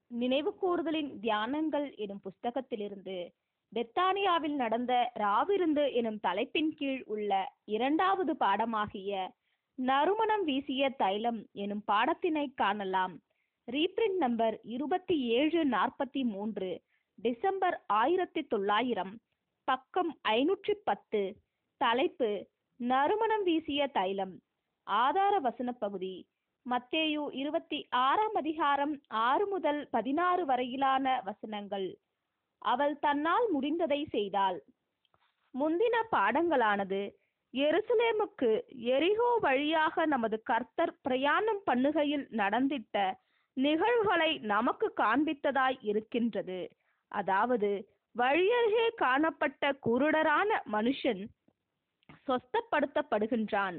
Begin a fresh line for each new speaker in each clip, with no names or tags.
நினைவு கூறுதலின் தியானங்கள் எனும் புஸ்தகத்திலிருந்து பெத்தானியாவில் நடந்த ராவிருந்து எனும் தலைப்பின் கீழ் உள்ள இரண்டாவது பாடமாகிய நறுமணம் வீசிய தைலம் எனும் பாடத்தினை காணலாம் ரீப்ரிண்ட் நம்பர் இருபத்தி ஏழு நாற்பத்தி மூன்று டிசம்பர் ஆயிரத்தி தொள்ளாயிரம் பக்கம் ஐநூற்றி பத்து தலைப்பு நறுமணம் வீசிய தைலம் ஆதார வசன பகுதி மத்தேயு இருபத்தி ஆறாம் அதிகாரம் ஆறு முதல் பதினாறு வரையிலான வசனங்கள் அவள் தன்னால் முடிந்ததை செய்தாள் முந்தின பாடங்களானது எருசலேமுக்கு எரிகோ வழியாக நமது கர்த்தர் பிரயாணம் பண்ணுகையில் நடந்திட்ட நிகழ்வுகளை நமக்கு காண்பித்ததாய் இருக்கின்றது அதாவது வழியருகே காணப்பட்ட குருடரான மனுஷன் சொஸ்தப்படுத்தப்படுகின்றான்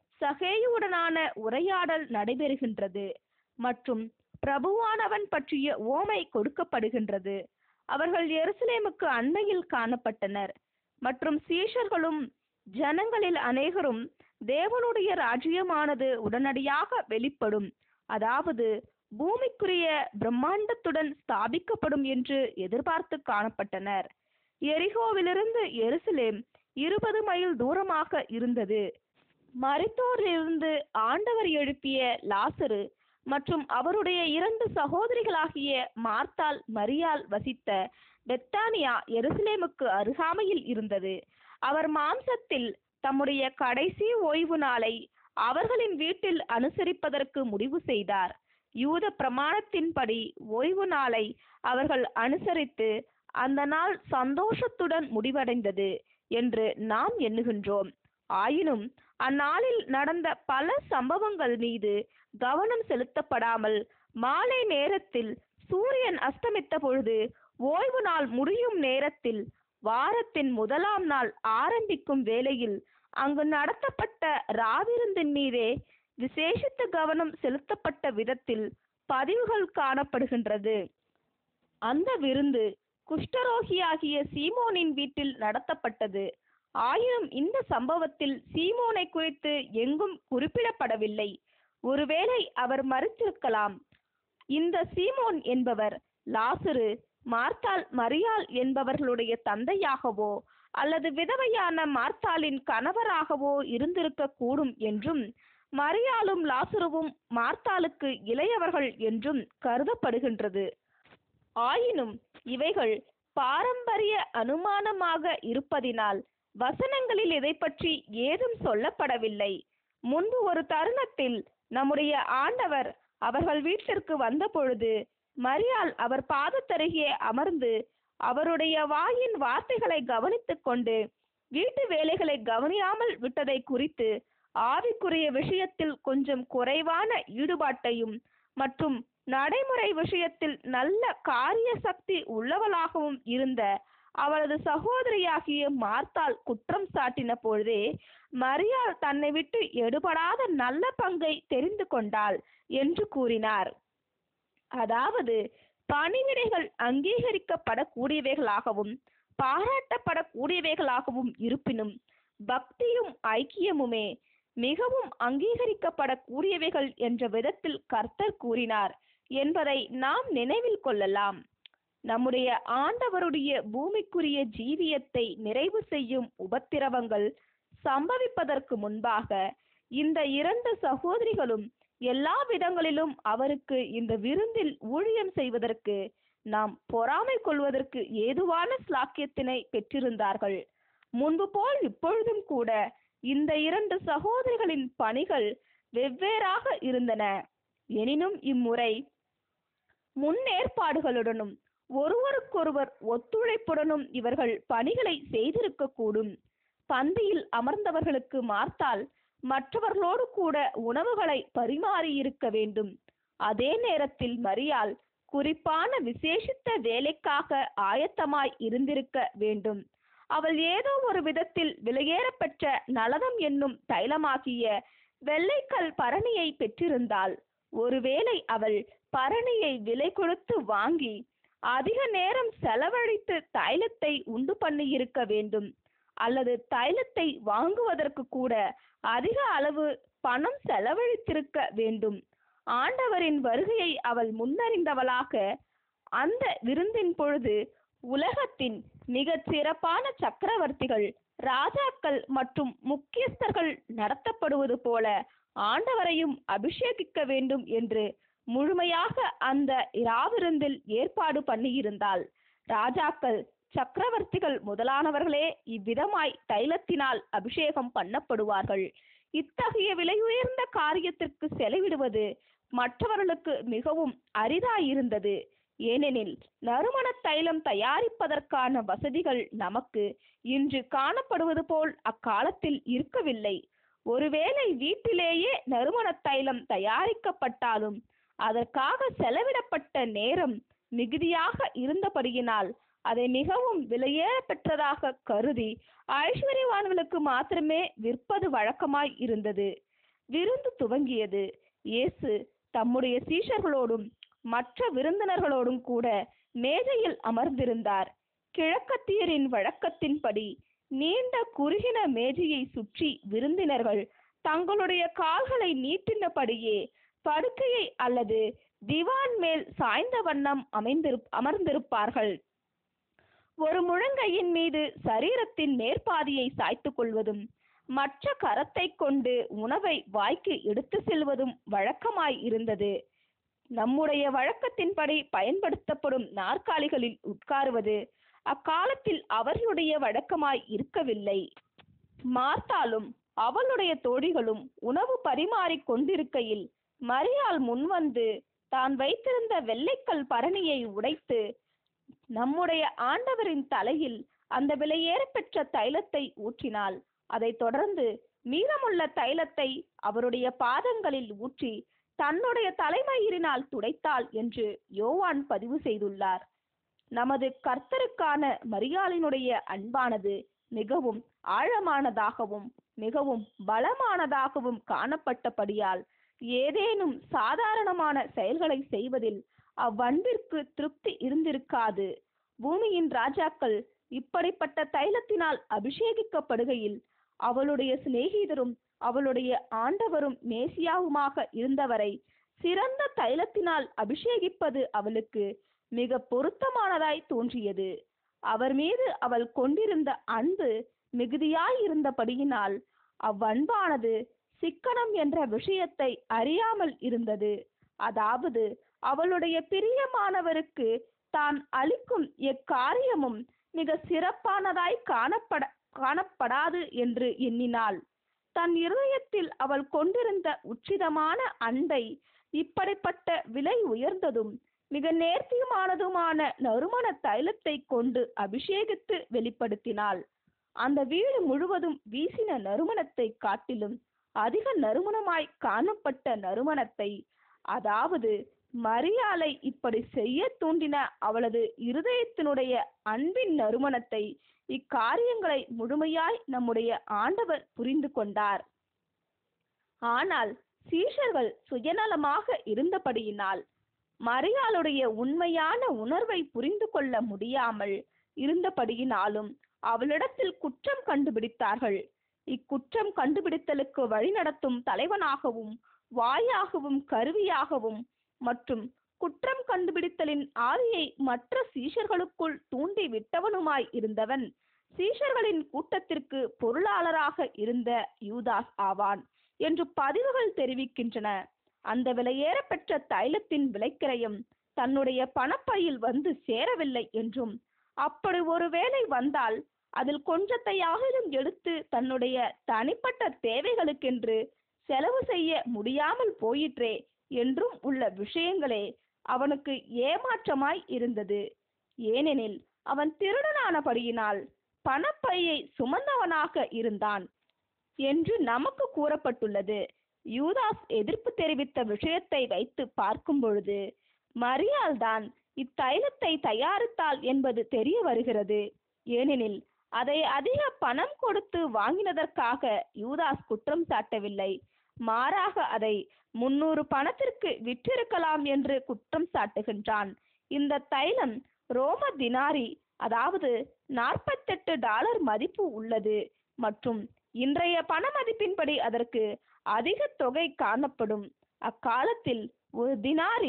சகேயுடனான உரையாடல் நடைபெறுகின்றது மற்றும் பிரபுவானவன் பற்றிய ஓமை கொடுக்கப்படுகின்றது அவர்கள் எருசலேமுக்கு அண்மையில் காணப்பட்டனர் மற்றும் சீஷர்களும் ஜனங்களில் அநேகரும் தேவனுடைய ராஜ்யமானது உடனடியாக வெளிப்படும் அதாவது பூமிக்குரிய பிரம்மாண்டத்துடன் ஸ்தாபிக்கப்படும் என்று எதிர்பார்த்து காணப்பட்டனர் எரிகோவிலிருந்து எருசலேம் இருபது மைல் தூரமாக இருந்தது மரித்தோரிலிருந்து ஆண்டவர் எழுப்பிய லாசரு மற்றும் அவருடைய இரண்டு சகோதரிகளாகிய மார்த்தாள் மரியாள் வசித்த பெத்தானியா எருசலேமுக்கு அருகாமையில் இருந்தது அவர் மாம்சத்தில் தம்முடைய கடைசி ஓய்வு நாளை அவர்களின் வீட்டில் அனுசரிப்பதற்கு முடிவு செய்தார் யூத பிரமாணத்தின்படி ஓய்வு நாளை அவர்கள் அனுசரித்து அந்த நாள் சந்தோஷத்துடன் முடிவடைந்தது என்று நாம் எண்ணுகின்றோம் ஆயினும் அந்நாளில் நடந்த பல சம்பவங்கள் மீது கவனம் செலுத்தப்படாமல் மாலை நேரத்தில் சூரியன் அஸ்தமித்த பொழுது ஓய்வு நாள் முடியும் நேரத்தில் வாரத்தின் முதலாம் நாள் ஆரம்பிக்கும் வேளையில் அங்கு நடத்தப்பட்ட ராவிருந்தின் மீதே விசேஷித்த கவனம் செலுத்தப்பட்ட விதத்தில் பதிவுகள் காணப்படுகின்றது அந்த விருந்து குஷ்டரோகியாகிய சீமோனின் வீட்டில் நடத்தப்பட்டது ஆயினும் இந்த சம்பவத்தில் சீமோனை குறித்து எங்கும் குறிப்பிடப்படவில்லை ஒருவேளை அவர் மறுத்திருக்கலாம் இந்த சீமோன் என்பவர் லாசரு மார்த்தாள் மரியாள் என்பவர்களுடைய தந்தையாகவோ அல்லது விதவையான மார்த்தாளின் கணவராகவோ இருந்திருக்க கூடும் என்றும் மரியாளும் லாசருவும் மார்த்தாளுக்கு இளையவர்கள் என்றும் கருதப்படுகின்றது ஆயினும் இவைகள் பாரம்பரிய அனுமானமாக இருப்பதினால் வசனங்களில் இதை பற்றி ஏதும் சொல்லப்படவில்லை முன்பு ஒரு தருணத்தில் நம்முடைய ஆண்டவர் அவர்கள் வீட்டிற்கு வந்தபொழுது மரியாள் அவர் பாதத்தருகே அமர்ந்து அவருடைய வாயின் வார்த்தைகளை கவனித்துக் கொண்டு வீட்டு வேலைகளை கவனியாமல் விட்டதை குறித்து ஆவிக்குரிய விஷயத்தில் கொஞ்சம் குறைவான ஈடுபாட்டையும் மற்றும் நடைமுறை விஷயத்தில் நல்ல காரிய சக்தி உள்ளவளாகவும் இருந்த அவளது சகோதரியாகிய மார்த்தாள் குற்றம் சாட்டின பொழுதே மரியாள் தன்னை விட்டு எடுபடாத நல்ல பங்கை தெரிந்து கொண்டாள் என்று கூறினார் அதாவது பணிவிடைகள் அங்கீகரிக்கப்படக்கூடியவைகளாகவும் பாராட்டப்படக்கூடியவைகளாகவும் இருப்பினும் பக்தியும் ஐக்கியமுமே மிகவும் அங்கீகரிக்கப்படக்கூடியவைகள் என்ற விதத்தில் கர்த்தர் கூறினார் என்பதை நாம் நினைவில் கொள்ளலாம் நம்முடைய ஆண்டவருடைய பூமிக்குரிய ஜீவியத்தை நிறைவு செய்யும் உபத்திரவங்கள் சம்பவிப்பதற்கு முன்பாக இந்த இரண்டு சகோதரிகளும் எல்லா விதங்களிலும் அவருக்கு இந்த விருந்தில் ஊழியம் செய்வதற்கு நாம் பொறாமை கொள்வதற்கு ஏதுவான ஸ்லாக்கியத்தினை பெற்றிருந்தார்கள் முன்பு போல் இப்பொழுதும் கூட இந்த இரண்டு சகோதரிகளின் பணிகள் வெவ்வேறாக இருந்தன எனினும் இம்முறை முன்னேற்பாடுகளுடனும் ஒருவருக்கொருவர் ஒத்துழைப்புடனும் இவர்கள் பணிகளை செய்திருக்கக்கூடும் பந்தியில் அமர்ந்தவர்களுக்கு மார்த்தால் மற்றவர்களோடு கூட உணவுகளை பரிமாறியிருக்க வேண்டும் அதே நேரத்தில் மரியாள் குறிப்பான விசேஷித்த வேலைக்காக ஆயத்தமாய் இருந்திருக்க வேண்டும் அவள் ஏதோ ஒரு விதத்தில் விலையேறப்பெற்ற நலதம் என்னும் தைலமாகிய வெள்ளைக்கல் பரணியை பெற்றிருந்தாள் ஒருவேளை அவள் பரணியை விலை கொடுத்து வாங்கி அதிக நேரம் செலவழித்து தைலத்தை உண்டு பண்ணியிருக்க வேண்டும் அல்லது தைலத்தை வாங்குவதற்கு கூட அதிக அளவு பணம் செலவழித்திருக்க வேண்டும் ஆண்டவரின் வருகையை அவள் முன்னறிந்தவளாக அந்த விருந்தின் பொழுது உலகத்தின் மிகச் சிறப்பான சக்கரவர்த்திகள் ராஜாக்கள் மற்றும் முக்கியஸ்தர்கள் நடத்தப்படுவது போல ஆண்டவரையும் அபிஷேகிக்க வேண்டும் என்று முழுமையாக அந்த இராவிருந்தில் ஏற்பாடு பண்ணியிருந்தால் ராஜாக்கள் சக்கரவர்த்திகள் முதலானவர்களே இவ்விதமாய் தைலத்தினால் அபிஷேகம் பண்ணப்படுவார்கள் இத்தகைய விலையுயர்ந்த காரியத்திற்கு செலவிடுவது மற்றவர்களுக்கு மிகவும் அரிதாயிருந்தது ஏனெனில் நறுமண தைலம் தயாரிப்பதற்கான வசதிகள் நமக்கு இன்று காணப்படுவது போல் அக்காலத்தில் இருக்கவில்லை ஒருவேளை வீட்டிலேயே நறுமண தைலம் தயாரிக்கப்பட்டாலும் அதற்காக செலவிடப்பட்ட நேரம் மிகுதியாக இருந்தபடியினால் அதை மிகவும் விலையேற பெற்றதாக கருதி ஐஸ்வர்யவான்களுக்கு மாத்திரமே விற்பது வழக்கமாய் இருந்தது விருந்து துவங்கியது இயேசு தம்முடைய சீஷர்களோடும் மற்ற விருந்தினர்களோடும் கூட மேஜையில் அமர்ந்திருந்தார் கிழக்கத்தியரின் வழக்கத்தின்படி நீண்ட குறுகின மேஜையை சுற்றி விருந்தினர்கள் தங்களுடைய கால்களை நீட்டினபடியே படுக்கையை அல்லது திவான் மேல் சாய்ந்த வண்ணம் அமைந்திரு அமர்ந்திருப்பார்கள் ஒரு முழங்கையின் மீது சரீரத்தின் மேற்பாதியை சாய்த்துக் கொள்வதும் மற்ற கரத்தை கொண்டு உணவை வாய்க்கு எடுத்து செல்வதும் வழக்கமாய் இருந்தது நம்முடைய வழக்கத்தின்படி பயன்படுத்தப்படும் நாற்காலிகளில் உட்காருவது அக்காலத்தில் அவர்களுடைய வழக்கமாய் இருக்கவில்லை மார்த்தாலும் அவளுடைய தோழிகளும் உணவு பரிமாறிக் கொண்டிருக்கையில் மரியாள் முன்வந்து தான் வைத்திருந்த வெள்ளைக்கல் பரணியை உடைத்து நம்முடைய ஆண்டவரின் தலையில் அந்த விலையேற பெற்ற தைலத்தை ஊற்றினாள் அதைத் தொடர்ந்து மீதமுள்ள தைலத்தை அவருடைய பாதங்களில் ஊற்றி தன்னுடைய தலைமயிரினால் துடைத்தாள் என்று யோவான் பதிவு செய்துள்ளார் நமது கர்த்தருக்கான மரியாளினுடைய அன்பானது மிகவும் ஆழமானதாகவும் மிகவும் பலமானதாகவும் காணப்பட்டபடியால் ஏதேனும் சாதாரணமான செயல்களை செய்வதில் அவ்வன்பிற்கு திருப்தி இருந்திருக்காது பூமியின் ராஜாக்கள் இப்படிப்பட்ட தைலத்தினால் அபிஷேகிக்கப்படுகையில் அவளுடைய சிநேகிதரும் அவளுடைய ஆண்டவரும் மேசியாவுமாக இருந்தவரை சிறந்த தைலத்தினால் அபிஷேகிப்பது அவளுக்கு மிக பொருத்தமானதாய் தோன்றியது அவர் மீது அவள் கொண்டிருந்த அன்பு மிகுதியாயிருந்தபடியினால் அவ்வன்பானது சிக்கனம் என்ற விஷயத்தை அறியாமல் இருந்தது அதாவது அவளுடைய பிரியமானவருக்கு தான் அளிக்கும் எக்காரியமும் மிக சிறப்பானதாய் காணப்பட காணப்படாது என்று எண்ணினாள் தன் இருதயத்தில் அவள் கொண்டிருந்த உச்சிதமான அன்பை இப்படிப்பட்ட விலை உயர்ந்ததும் மிக நேர்த்தியுமானதுமான நறுமண தைலத்தை கொண்டு அபிஷேகித்து வெளிப்படுத்தினாள் அந்த வீடு முழுவதும் வீசின நறுமணத்தை காட்டிலும் அதிக நறுமணமாய் காணப்பட்ட நறுமணத்தை அதாவது மரியாளை இப்படி செய்ய தூண்டின அவளது இருதயத்தினுடைய அன்பின் நறுமணத்தை இக்காரியங்களை முழுமையாய் நம்முடைய ஆண்டவர் புரிந்து கொண்டார் ஆனால் சீஷர்கள் சுயநலமாக இருந்தபடியினால் மரியாளுடைய உண்மையான உணர்வை புரிந்து கொள்ள முடியாமல் இருந்தபடியினாலும் அவளிடத்தில் குற்றம் கண்டுபிடித்தார்கள் இக்குற்றம் கண்டுபிடித்தலுக்கு வழிநடத்தும் தலைவனாகவும் வாயாகவும் கருவியாகவும் மற்றும் குற்றம் கண்டுபிடித்தலின் ஆவியை மற்ற சீஷர்களுக்குள் தூண்டி விட்டவனுமாய் இருந்தவன் சீஷர்களின் கூட்டத்திற்கு பொருளாளராக இருந்த யூதாஸ் ஆவான் என்று பதிவுகள் தெரிவிக்கின்றன அந்த விலையேற பெற்ற தைலத்தின் விலைக்கிரயம் தன்னுடைய பணப்பையில் வந்து சேரவில்லை என்றும் அப்படி ஒருவேளை வந்தால் அதில் கொஞ்சத்தையாகிலும் எடுத்து தன்னுடைய தனிப்பட்ட தேவைகளுக்கென்று செலவு செய்ய முடியாமல் போயிற்றே என்றும் உள்ள விஷயங்களே அவனுக்கு ஏமாற்றமாய் இருந்தது ஏனெனில் அவன் திருடனானபடியினால் பணப்பையை சுமந்தவனாக இருந்தான் என்று நமக்கு கூறப்பட்டுள்ளது யூதாஸ் எதிர்ப்பு தெரிவித்த விஷயத்தை வைத்து பார்க்கும் பொழுது மரியாள் தான் இத்தைலத்தை தயாரித்தாள் என்பது தெரிய வருகிறது ஏனெனில் அதை அதிக பணம் கொடுத்து வாங்கினதற்காக யூதாஸ் குற்றம் சாட்டவில்லை மாறாக அதை முன்னூறு பணத்திற்கு விற்றிருக்கலாம் என்று குற்றம் சாட்டுகின்றான் இந்த தைலம் ரோம தினாரி அதாவது நாற்பத்தெட்டு டாலர் மதிப்பு உள்ளது மற்றும் இன்றைய பண மதிப்பின்படி அதற்கு அதிக தொகை காணப்படும் அக்காலத்தில் ஒரு தினாரி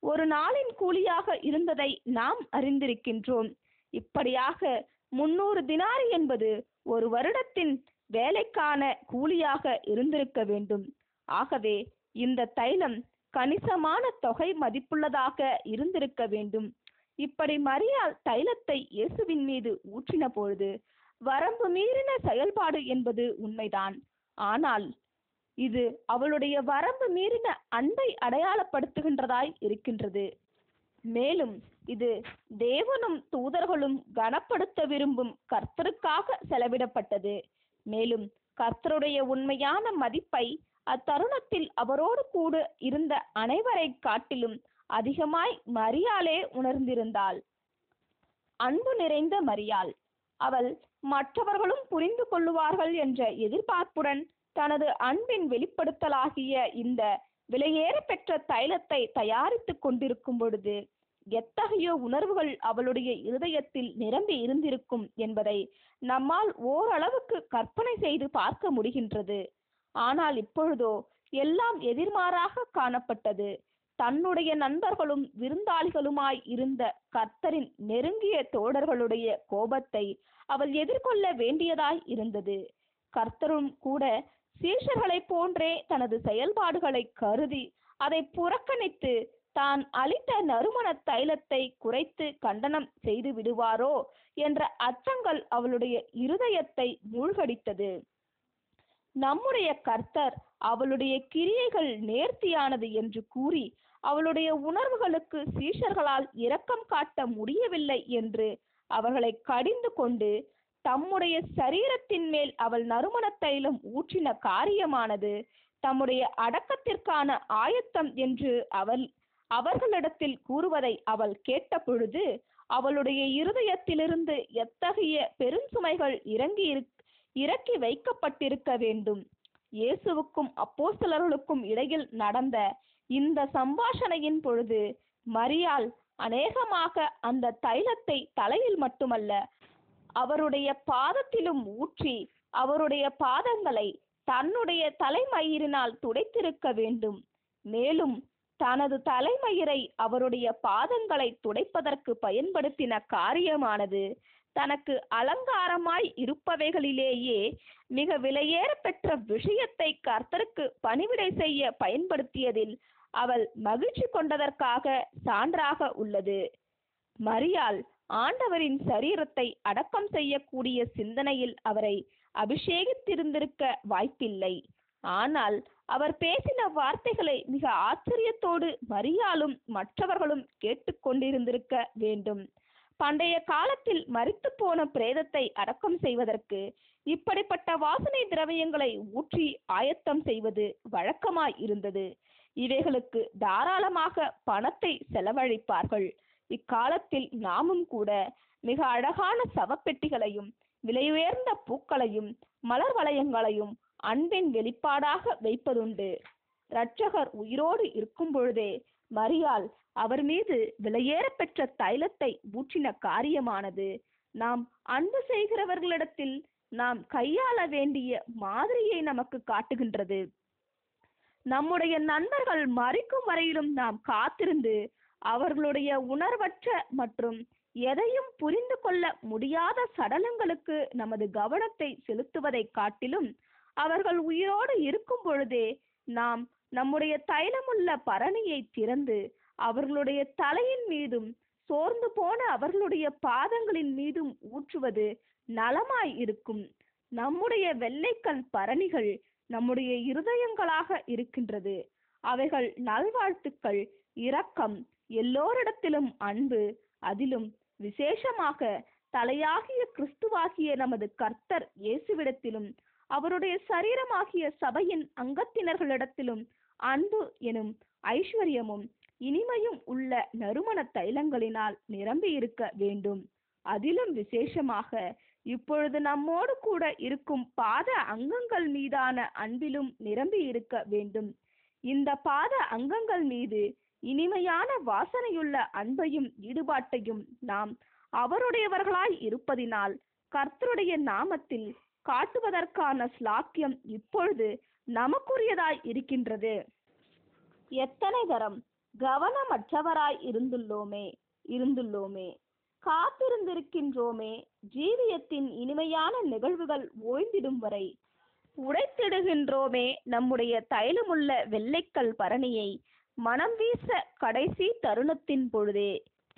ஒரு நாளின் கூலியாக இருந்ததை நாம் அறிந்திருக்கின்றோம் இப்படியாக முன்னூறு தினாரி என்பது ஒரு வருடத்தின் வேலைக்கான கூலியாக இருந்திருக்க வேண்டும் ஆகவே இந்த தைலம் கணிசமான தொகை மதிப்புள்ளதாக இருந்திருக்க வேண்டும் இப்படி மரியாள் தைலத்தை இயேசுவின் மீது ஊற்றின பொழுது வரம்பு மீறின செயல்பாடு என்பது உண்மைதான் ஆனால் இது அவளுடைய வரம்பு மீறின அன்பை அடையாளப்படுத்துகின்றதாய் இருக்கின்றது மேலும் இது தேவனும் தூதர்களும் கனப்படுத்த விரும்பும் கர்த்தருக்காக செலவிடப்பட்டது மேலும் கர்த்தருடைய உண்மையான மதிப்பை அத்தருணத்தில் அவரோடு கூட இருந்த அனைவரை காட்டிலும் அதிகமாய் மரியாளே உணர்ந்திருந்தாள் அன்பு நிறைந்த மரியாள் அவள் மற்றவர்களும் புரிந்து கொள்ளுவார்கள் என்ற எதிர்பார்ப்புடன் தனது அன்பின் வெளிப்படுத்தலாகிய இந்த விலையேற பெற்ற தைலத்தை தயாரித்துக் கொண்டிருக்கும் பொழுது எத்தகைய உணர்வுகள் அவளுடைய இருதயத்தில் நிரம்பி இருந்திருக்கும் என்பதை நம்மால் ஓரளவுக்கு கற்பனை செய்து பார்க்க முடிகின்றது ஆனால் இப்பொழுதோ எல்லாம் எதிர்மாறாக காணப்பட்டது தன்னுடைய நண்பர்களும் விருந்தாளிகளுமாய் இருந்த கர்த்தரின் நெருங்கிய தோழர்களுடைய கோபத்தை அவள் எதிர்கொள்ள வேண்டியதாய் இருந்தது கர்த்தரும் கூட சீஷர்களைப் போன்றே தனது செயல்பாடுகளை கருதி அதை புறக்கணித்து தான் அளித்த நறுமண தைலத்தை குறைத்து கண்டனம் செய்து விடுவாரோ என்ற அச்சங்கள் அவளுடைய இருதயத்தை மூழ்கடித்தது நம்முடைய கர்த்தர் அவளுடைய கிரியைகள் நேர்த்தியானது என்று கூறி அவளுடைய உணர்வுகளுக்கு சீஷர்களால் இரக்கம் காட்ட முடியவில்லை என்று அவர்களை கடிந்து கொண்டு தம்முடைய சரீரத்தின் மேல் அவள் நறுமண தைலம் ஊற்றின காரியமானது தம்முடைய அடக்கத்திற்கான ஆயத்தம் என்று அவள் அவர்களிடத்தில் கூறுவதை அவள் கேட்ட பொழுது அவளுடைய இருதயத்திலிருந்து எத்தகைய பெருஞ்சுமைகள் இறங்கி இறக்கி வைக்கப்பட்டிருக்க வேண்டும் இயேசுவுக்கும் அப்போஸ்தலர்களுக்கும் இடையில் நடந்த இந்த சம்பாஷணையின் பொழுது மரியாள் அநேகமாக அந்த தைலத்தை தலையில் மட்டுமல்ல அவருடைய பாதத்திலும் ஊற்றி அவருடைய பாதங்களை தன்னுடைய தலைமயிரினால் துடைத்திருக்க வேண்டும் மேலும் தனது தலைமயிரை அவருடைய பாதங்களை துடைப்பதற்கு பயன்படுத்தின காரியமானது தனக்கு அலங்காரமாய் இருப்பவைகளிலேயே மிக விலையேற பெற்ற விஷயத்தை கர்த்தருக்கு பணிவிடை செய்ய பயன்படுத்தியதில் அவள் மகிழ்ச்சி கொண்டதற்காக சான்றாக உள்ளது மரியாள் ஆண்டவரின் சரீரத்தை அடக்கம் செய்யக்கூடிய சிந்தனையில் அவரை அபிஷேகித்திருந்திருக்க வாய்ப்பில்லை ஆனால் அவர் பேசின வார்த்தைகளை மிக ஆச்சரியத்தோடு மரியாளும் மற்றவர்களும் கேட்டுக்கொண்டிருந்திருக்க வேண்டும் பண்டைய காலத்தில் மரித்து போன பிரேதத்தை அடக்கம் செய்வதற்கு இப்படிப்பட்ட வாசனை திரவியங்களை ஊற்றி ஆயத்தம் செய்வது வழக்கமாய் இருந்தது இவைகளுக்கு தாராளமாக பணத்தை செலவழிப்பார்கள் இக்காலத்தில் நாமும் கூட மிக அழகான சவப்பெட்டிகளையும் விலையுயர்ந்த பூக்களையும் மலர் வளையங்களையும் அன்பின் வெளிப்பாடாக வைப்பதுண்டு இரட்சகர் உயிரோடு இருக்கும் பொழுதே மரியாள் அவர் மீது விலையேற பெற்ற தைலத்தை ஊற்றின காரியமானது நாம் அன்பு செய்கிறவர்களிடத்தில் நாம் கையாள வேண்டிய மாதிரியை நமக்கு காட்டுகின்றது நம்முடைய நண்பர்கள் மறிக்கும் வரையிலும் நாம் காத்திருந்து அவர்களுடைய உணர்வற்ற மற்றும் எதையும் புரிந்து கொள்ள முடியாத சடலங்களுக்கு நமது கவனத்தை செலுத்துவதை காட்டிலும் அவர்கள் உயிரோடு இருக்கும் பொழுதே நாம் நம்முடைய தைலமுள்ள பரணியை திறந்து அவர்களுடைய தலையின் மீதும் சோர்ந்து போன அவர்களுடைய பாதங்களின் மீதும் ஊற்றுவது நலமாய் இருக்கும் நம்முடைய வெள்ளைக்கல் பரணிகள் நம்முடைய இருதயங்களாக இருக்கின்றது அவைகள் நல்வாழ்த்துக்கள் இரக்கம் எல்லோரிடத்திலும் அன்பு அதிலும் விசேஷமாக தலையாகிய கிறிஸ்துவாகிய நமது கர்த்தர் இயேசுவிடத்திலும் அவருடைய சரீரமாகிய சபையின் அங்கத்தினர்களிடத்திலும் அன்பு எனும் ஐஸ்வர்யமும் இனிமையும் உள்ள நறுமண தைலங்களினால் நிரம்பி இருக்க வேண்டும் அதிலும் விசேஷமாக இப்பொழுது நம்மோடு கூட இருக்கும் பாத அங்கங்கள் மீதான அன்பிலும் நிரம்பி இருக்க வேண்டும் இந்த பாத அங்கங்கள் மீது இனிமையான வாசனையுள்ள அன்பையும் ஈடுபாட்டையும் நாம் அவருடையவர்களாய் இருப்பதினால் கர்த்தருடைய நாமத்தில் காட்டுவதற்கான ஸ்லாக்கியம் இப்பொழுது நமக்குரியதாய் இருக்கின்றது எத்தனை தரம் கவனமற்றவராய் இருந்துள்ளோமே இருந்துள்ளோமே காத்திருந்திருக்கின்றோமே ஜீவியத்தின் இனிமையான நிகழ்வுகள் ஓய்ந்திடும் வரை உடைத்திடுகின்றோமே நம்முடைய தைலமுள்ள வெள்ளைக்கல் பரணியை மனம் வீச கடைசி தருணத்தின் பொழுதே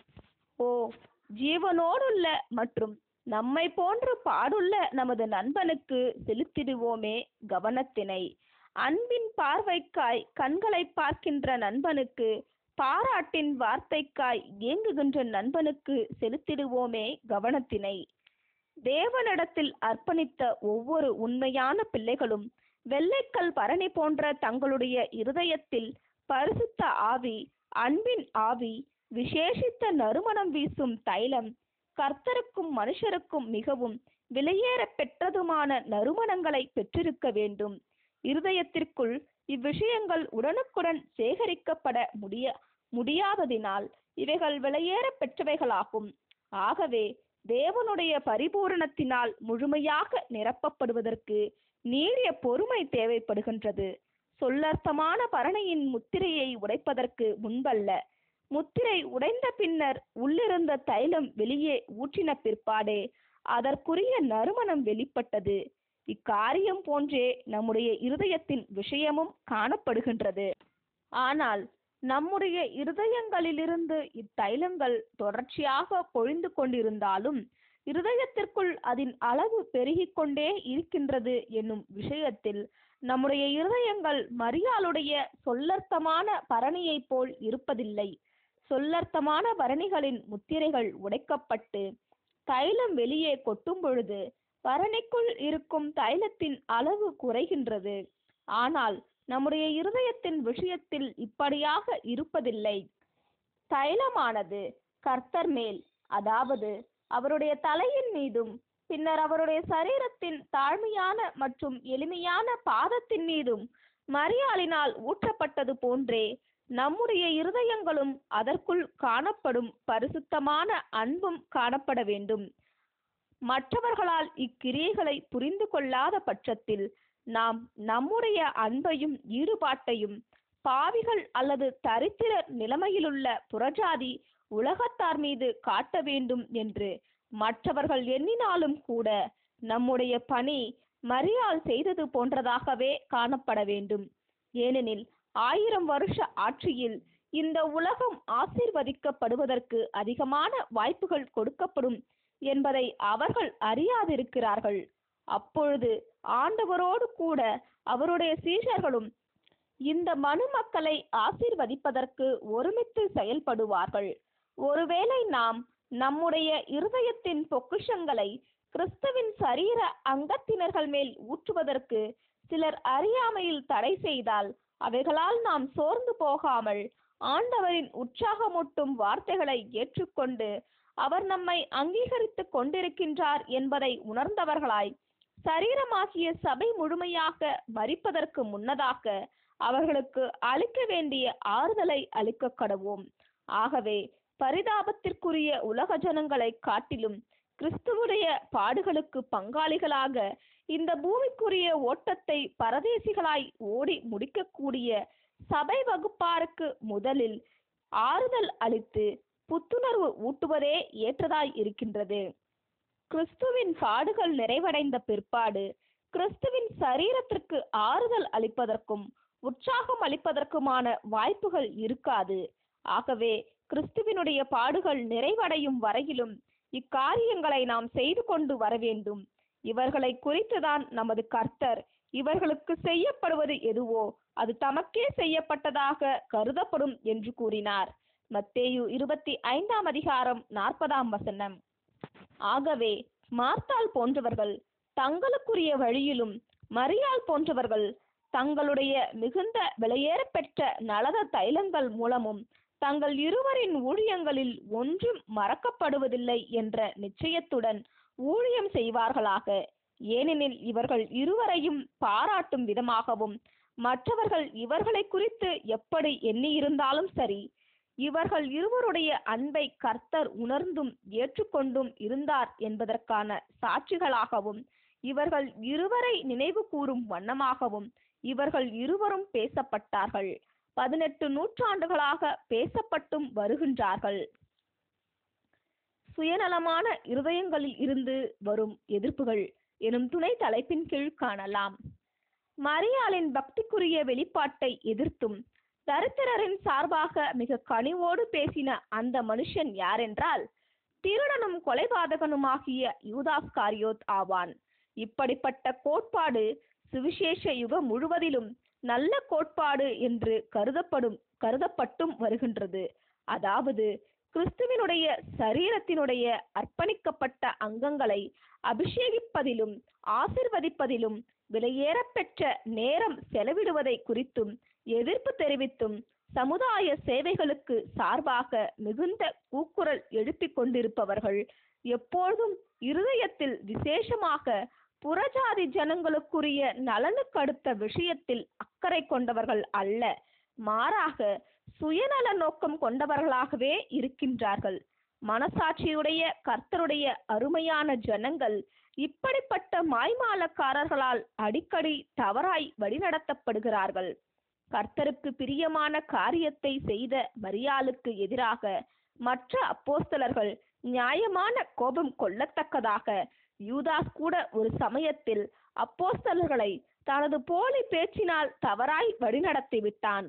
ஓ ஜீவனோடுள்ள மற்றும் நம்மை போன்று பாடுள்ள நமது நண்பனுக்கு செலுத்திடுவோமே கவனத்தினை அன்பின் பார்வைக்காய் கண்களை பார்க்கின்ற நண்பனுக்கு பாராட்டின் வார்த்தைக்காய் ஏங்குகின்ற நண்பனுக்கு செலுத்திடுவோமே கவனத்தினை தேவனிடத்தில் அர்ப்பணித்த ஒவ்வொரு உண்மையான பிள்ளைகளும் வெள்ளைக்கல் பரணி போன்ற தங்களுடைய இருதயத்தில் பரிசுத்த ஆவி அன்பின் ஆவி விசேஷித்த நறுமணம் வீசும் தைலம் கர்த்தருக்கும் மனுஷருக்கும் மிகவும் விலையேற பெற்றதுமான நறுமணங்களை பெற்றிருக்க வேண்டும் இருதயத்திற்குள் இவ்விஷயங்கள் உடனுக்குடன் சேகரிக்கப்பட முடிய முடியாததினால் இவைகள் விலையேற பெற்றவைகளாகும் ஆகவே தேவனுடைய பரிபூரணத்தினால் முழுமையாக நிரப்பப்படுவதற்கு நீடிய பொறுமை தேவைப்படுகின்றது சொல்லர்த்தமான பரணையின் முத்திரையை உடைப்பதற்கு முன்பல்ல முத்திரை உடைந்த பின்னர் உள்ளிருந்த தைலம் வெளியே ஊற்றின பிற்பாடே அதற்குரிய நறுமணம் வெளிப்பட்டது இக்காரியம் போன்றே நம்முடைய இருதயத்தின் விஷயமும் காணப்படுகின்றது ஆனால் நம்முடைய இருதயங்களிலிருந்து இத்தைலங்கள் தொடர்ச்சியாக பொழிந்து கொண்டிருந்தாலும் இருதயத்திற்குள் அதன் அளவு பெருகிக் கொண்டே இருக்கின்றது என்னும் விஷயத்தில் நம்முடைய இருதயங்கள் மரியாளுடைய சொல்லர்த்தமான பரணியைப் போல் இருப்பதில்லை சொல்லர்த்தமான பரணிகளின் முத்திரைகள் உடைக்கப்பட்டு தைலம் வெளியே கொட்டும் பொழுது பரணிக்குள் இருக்கும் தைலத்தின் அளவு குறைகின்றது ஆனால் நம்முடைய இருதயத்தின் விஷயத்தில் இப்படியாக இருப்பதில்லை தைலமானது கர்த்தர் மேல் அதாவது அவருடைய தலையின் மீதும் பின்னர் அவருடைய சரீரத்தின் தாழ்மையான மற்றும் எளிமையான பாதத்தின் மீதும் மரியாளினால் ஊற்றப்பட்டது போன்றே நம்முடைய இருதயங்களும் அதற்குள் காணப்படும் பரிசுத்தமான அன்பும் காணப்பட வேண்டும் மற்றவர்களால் இக்கிரியைகளை புரிந்து கொள்ளாத பட்சத்தில் நாம் நம்முடைய அன்பையும் ஈடுபாட்டையும் பாவிகள் அல்லது தரித்திர நிலைமையிலுள்ள புறஜாதி உலகத்தார் மீது காட்ட வேண்டும் என்று மற்றவர்கள் எண்ணினாலும் கூட நம்முடைய பணி மரியாள் செய்தது போன்றதாகவே காணப்பட வேண்டும் ஏனெனில் ஆயிரம் வருஷ ஆட்சியில் இந்த உலகம் ஆசீர்வதிக்கப்படுவதற்கு அதிகமான வாய்ப்புகள் கொடுக்கப்படும் என்பதை அவர்கள் அறியாதிருக்கிறார்கள் அப்பொழுது ஆண்டவரோடு கூட அவருடைய சீஷர்களும் இந்த மனுமக்களை ஆசீர்வதிப்பதற்கு ஒருமித்து செயல்படுவார்கள் ஒருவேளை நாம் நம்முடைய இருதயத்தின் பொக்கிஷங்களை கிறிஸ்துவின் சரீர அங்கத்தினர்கள் மேல் ஊற்றுவதற்கு சிலர் அறியாமையில் தடை செய்தால் அவைகளால் நாம் சோர்ந்து போகாமல் ஆண்டவரின் உற்சாகமூட்டும் வார்த்தைகளை ஏற்றுக்கொண்டு அவர் நம்மை அங்கீகரித்துக் கொண்டிருக்கின்றார் என்பதை உணர்ந்தவர்களாய் சரீரமாகிய சபை முழுமையாக மறிப்பதற்கு முன்னதாக அவர்களுக்கு அளிக்க வேண்டிய ஆறுதலை அளிக்க கடவோம் ஆகவே பரிதாபத்திற்குரிய உலக ஜனங்களை காட்டிலும் கிறிஸ்துவுடைய பாடுகளுக்கு பங்காளிகளாக இந்த பூமிக்குரிய ஓட்டத்தை பரதேசிகளாய் ஓடி முடிக்கக்கூடிய சபை வகுப்பாருக்கு முதலில் ஆறுதல் அளித்து புத்துணர்வு ஊட்டுவதே ஏற்றதாய் இருக்கின்றது கிறிஸ்துவின் பாடுகள் நிறைவடைந்த பிற்பாடு கிறிஸ்துவின் சரீரத்திற்கு ஆறுதல் அளிப்பதற்கும் உற்சாகம் அளிப்பதற்குமான வாய்ப்புகள் இருக்காது ஆகவே கிறிஸ்துவினுடைய பாடுகள் நிறைவடையும் வரையிலும் இக்காரியங்களை நாம் செய்து கொண்டு வர வேண்டும் இவர்களை குறித்துதான் நமது கர்த்தர் இவர்களுக்கு செய்யப்படுவது எதுவோ அது தமக்கே செய்யப்பட்டதாக கருதப்படும் என்று கூறினார் மத்தேயு இருபத்தி ஐந்தாம் அதிகாரம் நாற்பதாம் வசனம் ஆகவே மார்த்தாள் போன்றவர்கள் தங்களுக்குரிய வழியிலும் மரியாள் போன்றவர்கள் தங்களுடைய மிகுந்த விலையேறப்பெற்ற நலத தைலங்கள் மூலமும் தங்கள் இருவரின் ஊழியங்களில் ஒன்றும் மறக்கப்படுவதில்லை என்ற நிச்சயத்துடன் ஊழியம் செய்வார்களாக ஏனெனில் இவர்கள் இருவரையும் பாராட்டும் விதமாகவும் மற்றவர்கள் இவர்களை குறித்து எப்படி எண்ணியிருந்தாலும் சரி இவர்கள் இருவருடைய அன்பை கர்த்தர் உணர்ந்தும் ஏற்றுக்கொண்டும் இருந்தார் என்பதற்கான சாட்சிகளாகவும் இவர்கள் இருவரை நினைவு கூறும் வண்ணமாகவும் இவர்கள் இருவரும் பேசப்பட்டார்கள் பதினெட்டு நூற்றாண்டுகளாக பேசப்பட்டும் வருகின்றார்கள் சுயநலமான இருதயங்களில் இருந்து வரும் எதிர்ப்புகள் எனும் துணை தலைப்பின் கீழ் காணலாம் மரியாளின் பக்திக்குரிய வெளிப்பாட்டை எதிர்த்தும் தரித்திரரின் சார்பாக மிக கனிவோடு பேசின அந்த மனுஷன் யாரென்றால் திருடனும் கொலைபாதகனுமாகிய யூதாஸ் காரியோத் ஆவான் இப்படிப்பட்ட கோட்பாடு சுவிசேஷ யுகம் முழுவதிலும் நல்ல கோட்பாடு என்று கருதப்படும் கருதப்பட்டும் வருகின்றது அதாவது கிறிஸ்துவினுடைய சரீரத்தினுடைய அர்ப்பணிக்கப்பட்ட அங்கங்களை அபிஷேகிப்பதிலும் ஆசிர்வதிப்பதிலும் விலையேறப்பெற்ற நேரம் செலவிடுவதை குறித்தும் எதிர்ப்பு தெரிவித்தும் சமுதாய சேவைகளுக்கு சார்பாக மிகுந்த கூக்குரல் எழுப்பிக் கொண்டிருப்பவர்கள் எப்பொழுதும் இருதயத்தில் விசேஷமாக புறஜாதி ஜனங்களுக்குரிய நலனுக்கு அடுத்த விஷயத்தில் அக்கறை கொண்டவர்கள் அல்ல மாறாக சுயநல நோக்கம் கொண்டவர்களாகவே இருக்கின்றார்கள் மனசாட்சியுடைய கர்த்தருடைய அருமையான ஜனங்கள் இப்படிப்பட்ட மாய்மாலக்காரர்களால் அடிக்கடி தவறாய் வழிநடத்தப்படுகிறார்கள் கர்த்தருக்கு பிரியமான காரியத்தை செய்த மரியாளுக்கு எதிராக மற்ற அப்போஸ்தலர்கள் நியாயமான கோபம் கொள்ளத்தக்கதாக யூதாஸ் கூட ஒரு சமயத்தில் அப்போஸ்தலர்களை தனது போலி பேச்சினால் தவறாய் வழிநடத்தி விட்டான்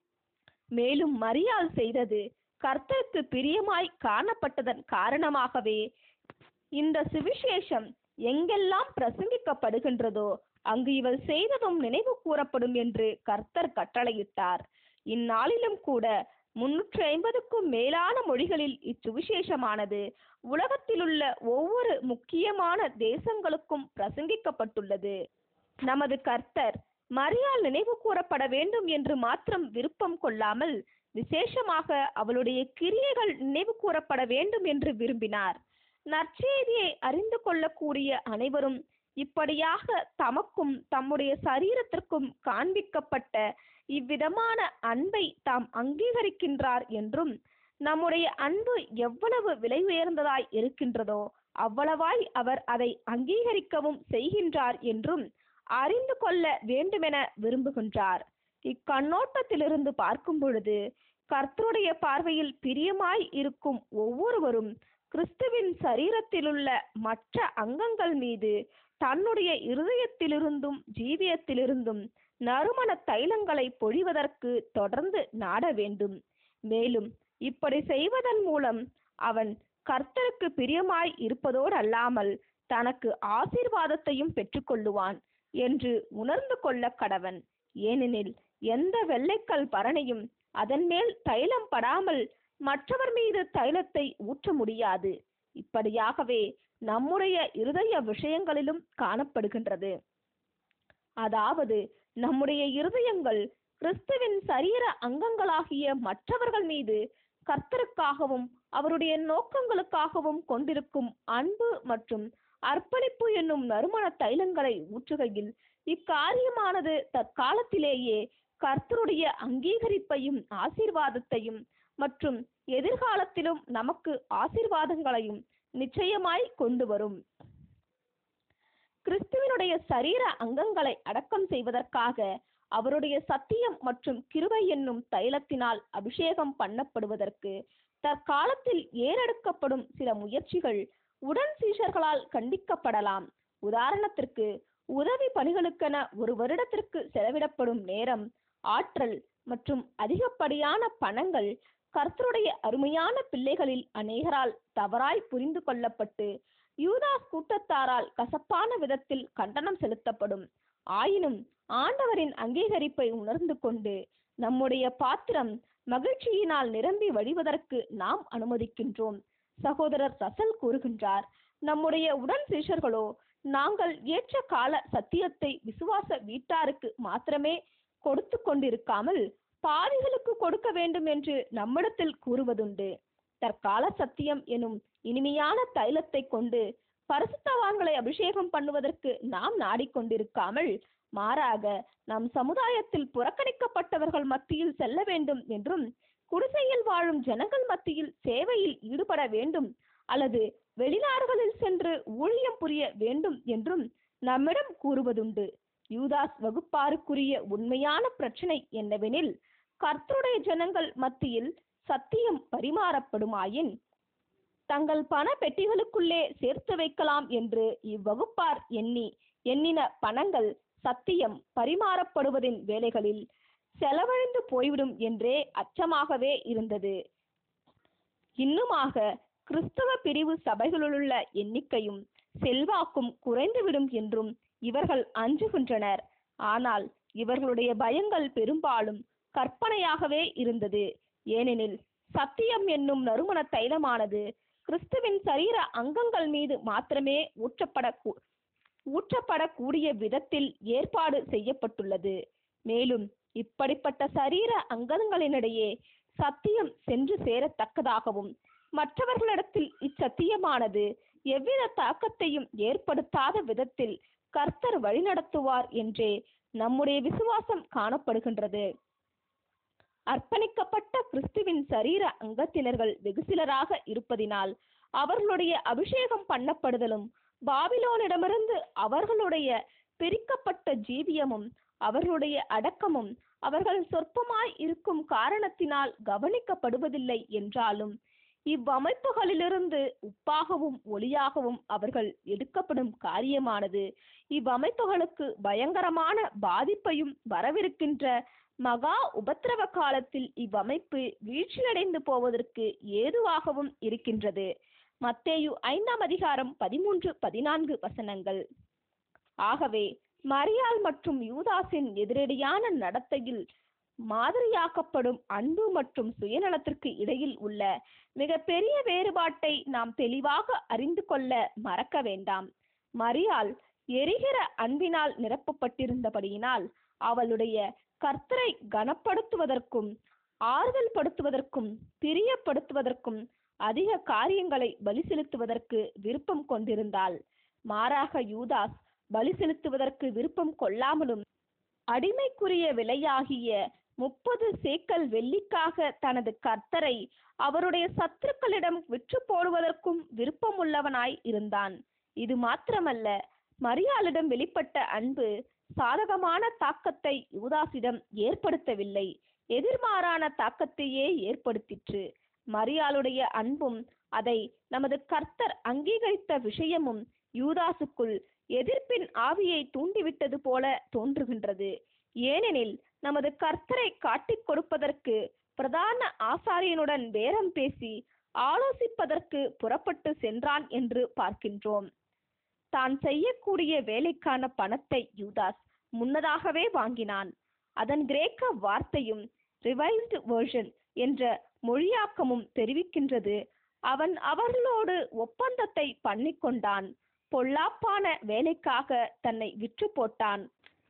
மேலும் மரியாள் செய்தது கர்த்தருக்கு பிரியமாய் காணப்பட்டதன் காரணமாகவே இந்த சுவிசேஷம் எங்கெல்லாம் பிரசங்கிக்கப்படுகின்றதோ அங்கு இவள் செய்ததும் நினைவு கூறப்படும் என்று கர்த்தர் கட்டளையிட்டார் இந்நாளிலும் கூட முன்னூற்றி ஐம்பதுக்கும் மேலான மொழிகளில் இச்சுவிசேஷமானது உலகத்திலுள்ள ஒவ்வொரு முக்கியமான தேசங்களுக்கும் பிரசங்கிக்கப்பட்டுள்ளது நமது கர்த்தர் மரியாள் நினைவு கூறப்பட வேண்டும் என்று மாத்திரம் விருப்பம் கொள்ளாமல் விசேஷமாக அவளுடைய கிரியைகள் நினைவு கூறப்பட வேண்டும் என்று விரும்பினார் நற்செய்தியை அறிந்து கொள்ளக்கூடிய அனைவரும் இப்படியாக தமக்கும் தம்முடைய சரீரத்திற்கும் காண்பிக்கப்பட்ட இவ்விதமான அன்பை தாம் அங்கீகரிக்கின்றார் என்றும் நம்முடைய அன்பு எவ்வளவு விலை உயர்ந்ததாய் இருக்கின்றதோ அவ்வளவாய் அவர் அதை அங்கீகரிக்கவும் செய்கின்றார் என்றும் அறிந்து கொள்ள வேண்டுமென விரும்புகின்றார் இக்கண்ணோட்டத்திலிருந்து பார்க்கும் பொழுது கர்த்தருடைய பார்வையில் பிரியமாய் இருக்கும் ஒவ்வொருவரும் கிறிஸ்துவின் சரீரத்திலுள்ள மற்ற அங்கங்கள் மீது தன்னுடைய இருதயத்திலிருந்தும் ஜீவியத்திலிருந்தும் நறுமண தைலங்களை பொழிவதற்கு தொடர்ந்து நாட வேண்டும் மேலும் இப்படி செய்வதன் மூலம் அவன் கர்த்தருக்கு பிரியமாய் இருப்பதோடு அல்லாமல் தனக்கு ஆசீர்வாதத்தையும் பெற்றுக்கொள்ளுவான் என்று உணர்ந்து கொள்ள கடவன் ஏனெனில் எந்த வெள்ளைக்கல் பரணியும் அதன் மேல் தைலம் படாமல் மற்றவர் மீது தைலத்தை ஊற்ற முடியாது இப்படியாகவே நம்முடைய இருதய விஷயங்களிலும் காணப்படுகின்றது அதாவது நம்முடைய இருதயங்கள் கிறிஸ்துவின் சரீர அங்கங்களாகிய மற்றவர்கள் மீது கர்த்தருக்காகவும் அவருடைய நோக்கங்களுக்காகவும் கொண்டிருக்கும் அன்பு மற்றும் அர்ப்பணிப்பு என்னும் நறுமண தைலங்களை ஊற்றுகையில் இக்காரியமானது தற்காலத்திலேயே கர்த்தருடைய அங்கீகரிப்பையும் ஆசீர்வாதத்தையும் மற்றும் எதிர்காலத்திலும் நமக்கு ஆசீர்வாதங்களையும் நிச்சயமாய் கொண்டு வரும் கிறிஸ்துவனுடைய சரீர அங்கங்களை அடக்கம் செய்வதற்காக அவருடைய சத்தியம் மற்றும் கிருபை என்னும் தைலத்தினால் அபிஷேகம் பண்ணப்படுவதற்கு தற்காலத்தில் ஏறெடுக்கப்படும் சில முயற்சிகள் உடன் சீஷர்களால் கண்டிக்கப்படலாம் உதாரணத்திற்கு உதவி பணிகளுக்கென ஒரு வருடத்திற்கு செலவிடப்படும் நேரம் ஆற்றல் மற்றும் அதிகப்படியான பணங்கள் கர்த்தருடைய அருமையான பிள்ளைகளில் அநேகரால் தவறாய் புரிந்து கொள்ளப்பட்டு யூதாஸ் கூட்டத்தாரால் கசப்பான விதத்தில் கண்டனம் செலுத்தப்படும் ஆயினும் ஆண்டவரின் அங்கீகரிப்பை உணர்ந்து கொண்டு நம்முடைய பாத்திரம் மகிழ்ச்சியினால் நிரம்பி வழிவதற்கு நாம் அனுமதிக்கின்றோம் சகோதரர் ரசல் கூறுகின்றார் நம்முடைய உடன் சீஷர்களோ நாங்கள் ஏற்ற கால சத்தியத்தை விசுவாச வீட்டாருக்கு மாத்திரமே கொடுத்து கொண்டிருக்காமல் பாவிகளுக்கு கொடுக்க வேண்டும் என்று நம்மிடத்தில் கூறுவதுண்டு தற்கால சத்தியம் எனும் இனிமையான தைலத்தை கொண்டு பரிசுத்தவான்களை அபிஷேகம் பண்ணுவதற்கு நாம் நாடிக்கொண்டிருக்காமல் மாறாக நம் சமுதாயத்தில் புறக்கணிக்கப்பட்டவர்கள் மத்தியில் செல்ல வேண்டும் என்றும் குடிசையில் வாழும் ஜனங்கள் மத்தியில் சேவையில் ஈடுபட வேண்டும் அல்லது வெளிநாடுகளில் சென்று ஊழியம் புரிய வேண்டும் என்றும் நம்மிடம் கூறுவதுண்டு யூதாஸ் வகுப்பாருக்குரிய உண்மையான பிரச்சனை என்னவெனில் கர்த்தருடைய ஜனங்கள் மத்தியில் சத்தியம் பரிமாறப்படுமாயின் தங்கள் பண பெட்டிகளுக்குள்ளே சேர்த்து வைக்கலாம் என்று இவ்வகுப்பார் எண்ணி எண்ணின பணங்கள் சத்தியம் பரிமாறப்படுவதின் வேலைகளில் செலவழிந்து போய்விடும் என்றே அச்சமாகவே இருந்தது இன்னுமாக கிறிஸ்தவ பிரிவு சபைகளுள்ள எண்ணிக்கையும் செல்வாக்கும் குறைந்துவிடும் என்றும் இவர்கள் அஞ்சுகின்றனர் ஆனால் இவர்களுடைய பயங்கள் பெரும்பாலும் கற்பனையாகவே இருந்தது ஏனெனில் சத்தியம் என்னும் நறுமண தைலமானது கிறிஸ்துவின் சரீர அங்கங்கள் மீது மாத்திரமே ஊற்றப்பட ஊற்றப்படக்கூடிய விதத்தில் ஏற்பாடு செய்யப்பட்டுள்ளது மேலும் இப்படிப்பட்ட சரீர அங்கங்களினிடையே சத்தியம் சென்று சேரத்தக்கதாகவும் மற்றவர்களிடத்தில் இச்சத்தியமானது எவ்வித தாக்கத்தையும் ஏற்படுத்தாத விதத்தில் கர்த்தர் வழிநடத்துவார் என்றே நம்முடைய விசுவாசம் காணப்படுகின்றது அர்ப்பணிக்கப்பட்ட கிறிஸ்துவின் சரீர அங்கத்தினர்கள் வெகு சிலராக இருப்பதினால் அவர்களுடைய அபிஷேகம் பண்ணப்படுதலும் பாபிலோனிடமிருந்து அவர்களுடைய பிரிக்கப்பட்ட ஜீவியமும் அவர்களுடைய அடக்கமும் அவர்கள் சொற்பமாய் இருக்கும் காரணத்தினால் கவனிக்கப்படுவதில்லை என்றாலும் இவ்வமைப்புகளிலிருந்து உப்பாகவும் ஒளியாகவும் அவர்கள் எடுக்கப்படும் காரியமானது இவ்வமைப்புகளுக்கு பயங்கரமான பாதிப்பையும் வரவிருக்கின்ற மகா உபத்திரவ காலத்தில் இவ்வமைப்பு வீழ்ச்சியடைந்து போவதற்கு ஏதுவாகவும் இருக்கின்றது மத்தேயு ஐந்தாம் அதிகாரம் பதிமூன்று பதினான்கு வசனங்கள் ஆகவே மரியாள் மற்றும் யூதாஸின் எதிரடியான நடத்தையில் மாதிரியாக்கப்படும் அன்பு மற்றும் சுயநலத்திற்கு இடையில் உள்ள மிக பெரிய வேறுபாட்டை நாம் தெளிவாக அறிந்து கொள்ள மறக்க வேண்டாம் மரியாள் எரிகிற அன்பினால் நிரப்பப்பட்டிருந்தபடியினால் அவளுடைய கர்த்தரை கனப்படுத்துவதற்கும் ஆறுதல் படுத்துவதற்கும் பிரியப்படுத்துவதற்கும் அதிக காரியங்களை பலி செலுத்துவதற்கு விருப்பம் கொண்டிருந்தாள் மாறாக யூதாஸ் பலி செலுத்துவதற்கு விருப்பம் கொள்ளாமலும் அடிமைக்குரிய விலையாகிய முப்பது சேக்கல் வெள்ளிக்காக தனது கர்த்தரை அவருடைய சத்துருக்களிடம் விற்று போடுவதற்கும் விருப்பமுள்ளவனாய் இருந்தான் இது மாத்திரமல்ல மரியாளிடம் வெளிப்பட்ட அன்பு சாதகமான தாக்கத்தை யூதாசிடம் ஏற்படுத்தவில்லை எதிர்மாறான தாக்கத்தையே ஏற்படுத்திற்று மரியாளுடைய அன்பும் அதை நமது கர்த்தர் அங்கீகரித்த விஷயமும் யூதாசுக்குள் எதிர்ப்பின் ஆவியை தூண்டிவிட்டது போல தோன்றுகின்றது ஏனெனில் நமது கர்த்தரை காட்டிக் கொடுப்பதற்கு பிரதான ஆசாரியனுடன் பேரம் பேசி ஆலோசிப்பதற்கு புறப்பட்டு சென்றான் என்று பார்க்கின்றோம் தான் செய்யக்கூடிய வேலைக்கான பணத்தை யூதாஸ் முன்னதாகவே வாங்கினான் அதன் கிரேக்க வார்த்தையும் ரிவைஸ்டு வெர்ஷன் என்ற மொழியாக்கமும் தெரிவிக்கின்றது அவன் அவர்களோடு ஒப்பந்தத்தை பண்ணிக்கொண்டான் பொல்லாப்பான வேலைக்காக தன்னை விற்று போட்டான்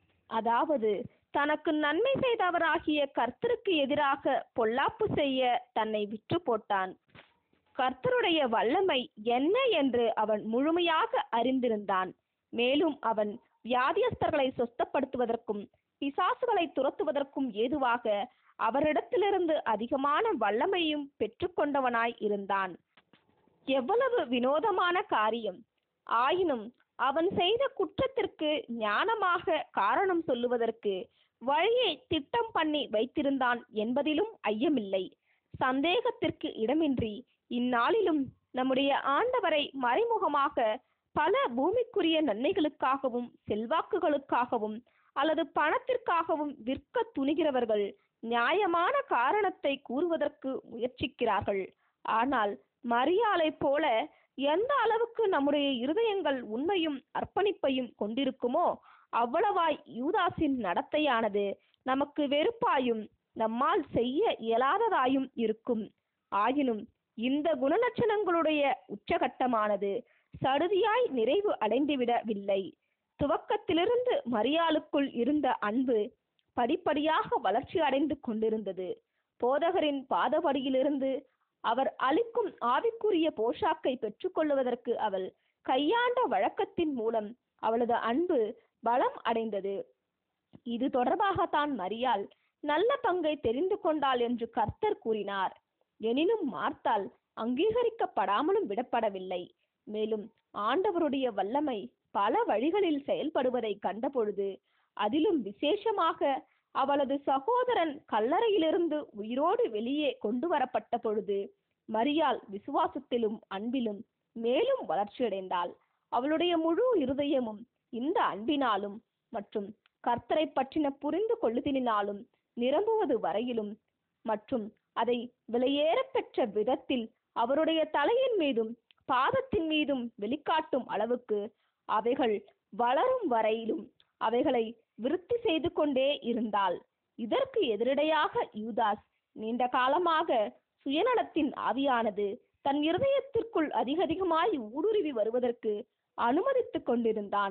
அதாவது தனக்கு நன்மை செய்தவராகிய கர்த்தருக்கு எதிராக பொல்லாப்பு செய்ய தன்னை விற்று போட்டான் கர்த்தருடைய வல்லமை என்ன என்று அவன் முழுமையாக அறிந்திருந்தான் மேலும் அவன் வியாதியஸ்தர்களை சொஸ்தப்படுத்துவதற்கும் பிசாசுகளை துரத்துவதற்கும் ஏதுவாக அவரிடத்திலிருந்து அதிகமான வல்லமையும் பெற்றுக்கொண்டவனாய் இருந்தான் எவ்வளவு வினோதமான காரியம் ஆயினும் அவன் செய்த குற்றத்திற்கு ஞானமாக காரணம் சொல்லுவதற்கு வழியை திட்டம் பண்ணி வைத்திருந்தான் என்பதிலும் ஐயமில்லை சந்தேகத்திற்கு இடமின்றி இந்நாளிலும் நம்முடைய ஆண்டவரை மறைமுகமாக பல பூமிக்குரிய நன்மைகளுக்காகவும் செல்வாக்குகளுக்காகவும் அல்லது பணத்திற்காகவும் விற்க துணிகிறவர்கள் நியாயமான காரணத்தை கூறுவதற்கு முயற்சிக்கிறார்கள் ஆனால் மரியாளைப் போல எந்த அளவுக்கு நம்முடைய இருதயங்கள் உண்மையும் அர்ப்பணிப்பையும் கொண்டிருக்குமோ அவ்வளவாய் யூதாஸின் நடத்தையானது நமக்கு வெறுப்பாயும் நம்மால் செய்ய இயலாததாயும் இருக்கும் ஆயினும் இந்த குணலட்சணங்களுடைய உச்சகட்டமானது சடுதியாய் நிறைவு அடைந்துவிடவில்லை துவக்கத்திலிருந்து மரியாளுக்குள் இருந்த அன்பு படிப்படியாக வளர்ச்சி அடைந்து கொண்டிருந்தது போதகரின் பாதபடியிலிருந்து அவர் அளிக்கும் ஆவிக்குரிய போஷாக்கை பெற்றுக்கொள்வதற்கு அவள் கையாண்ட வழக்கத்தின் மூலம் அவளது அன்பு பலம் அடைந்தது இது தொடர்பாகத்தான் மரியாள் நல்ல பங்கை தெரிந்து கொண்டாள் என்று கர்த்தர் கூறினார் எனினும் மார்த்தால் அங்கீகரிக்கப்படாமலும் விடப்படவில்லை மேலும் ஆண்டவருடைய வல்லமை பல வழிகளில் செயல்படுவதை கண்டபொழுது அதிலும் விசேஷமாக அவளது சகோதரன் கல்லறையிலிருந்து உயிரோடு வெளியே கொண்டு வரப்பட்ட பொழுது மரியாள் விசுவாசத்திலும் அன்பிலும் மேலும் வளர்ச்சியடைந்தாள் அவளுடைய முழு இருதயமும் இந்த அன்பினாலும் மற்றும் கர்த்தரை பற்றின புரிந்து கொள்ளுதலினாலும் நிரம்புவது வரையிலும் மற்றும் அதை விலையேறப் பெற்ற விதத்தில் அவருடைய தலையின் மீதும் பாதத்தின் மீதும் வெளிக்காட்டும் அளவுக்கு அவைகள் வளரும் வரையிலும் அவைகளை விருத்தி செய்து கொண்டே இருந்தாள் இதற்கு எதிரடையாக யூதாஸ் நீண்ட காலமாக சுயநலத்தின் ஆவியானது தன் இருதயத்திற்குள் அதிகதிகமாய் ஊடுருவி வருவதற்கு அனுமதித்துக் கொண்டிருந்தான்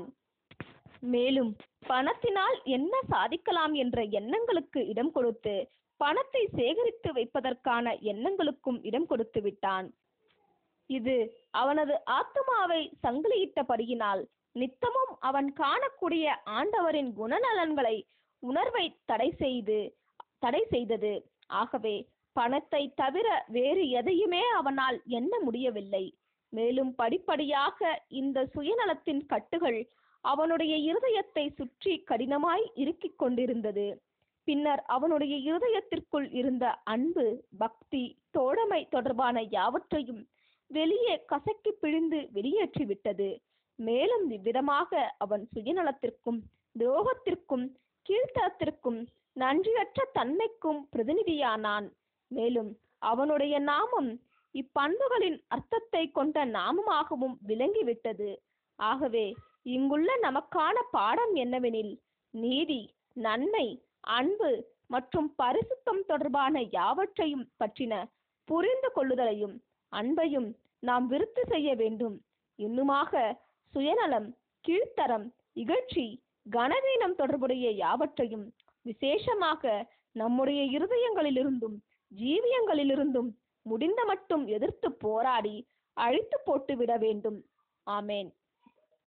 மேலும் பணத்தினால் என்ன சாதிக்கலாம் என்ற எண்ணங்களுக்கு இடம் கொடுத்து பணத்தை சேகரித்து வைப்பதற்கான எண்ணங்களுக்கும் இடம் கொடுத்து விட்டான் இது அவனது ஆத்மாவை சங்கிலியிட்டபடியினால் நித்தமும் அவன் காணக்கூடிய ஆண்டவரின் குணநலன்களை உணர்வை தடை செய்து தடை செய்தது ஆகவே பணத்தை தவிர வேறு எதையுமே அவனால் எண்ண முடியவில்லை மேலும் படிப்படியாக இந்த சுயநலத்தின் கட்டுகள் அவனுடைய இருதயத்தை சுற்றி கடினமாய் இறுக்கிக் கொண்டிருந்தது பின்னர் அவனுடைய இருதயத்திற்குள் இருந்த அன்பு பக்தி தோழமை தொடர்பான யாவற்றையும் வெளியே கசக்கி பிழிந்து வெளியேற்றிவிட்டது மேலும் இவ்விதமாக அவன் சுயநலத்திற்கும் துரோகத்திற்கும் கீழ்த்தரத்திற்கும் நன்றியற்ற தன்மைக்கும் பிரதிநிதியானான் மேலும் அவனுடைய நாமம் இப்பண்புகளின் அர்த்தத்தை கொண்ட நாமமாகவும் விளங்கிவிட்டது ஆகவே இங்குள்ள நமக்கான பாடம் என்னவெனில் நீதி நன்மை அன்பு மற்றும் பரிசுத்தம் தொடர்பான யாவற்றையும் பற்றின புரிந்து கொள்ளுதலையும் அன்பையும் நாம் விருத்தி செய்ய வேண்டும் இன்னுமாக சுயநலம் கீழ்த்தரம் இகழ்ச்சி கனவீனம் தொடர்புடைய யாவற்றையும் விசேஷமாக நம்முடைய இருதயங்களிலிருந்தும் ஜீவியங்களிலிருந்தும் முடிந்த மட்டும் எதிர்த்து போராடி அழித்து போட்டுவிட வேண்டும் ஆமேன்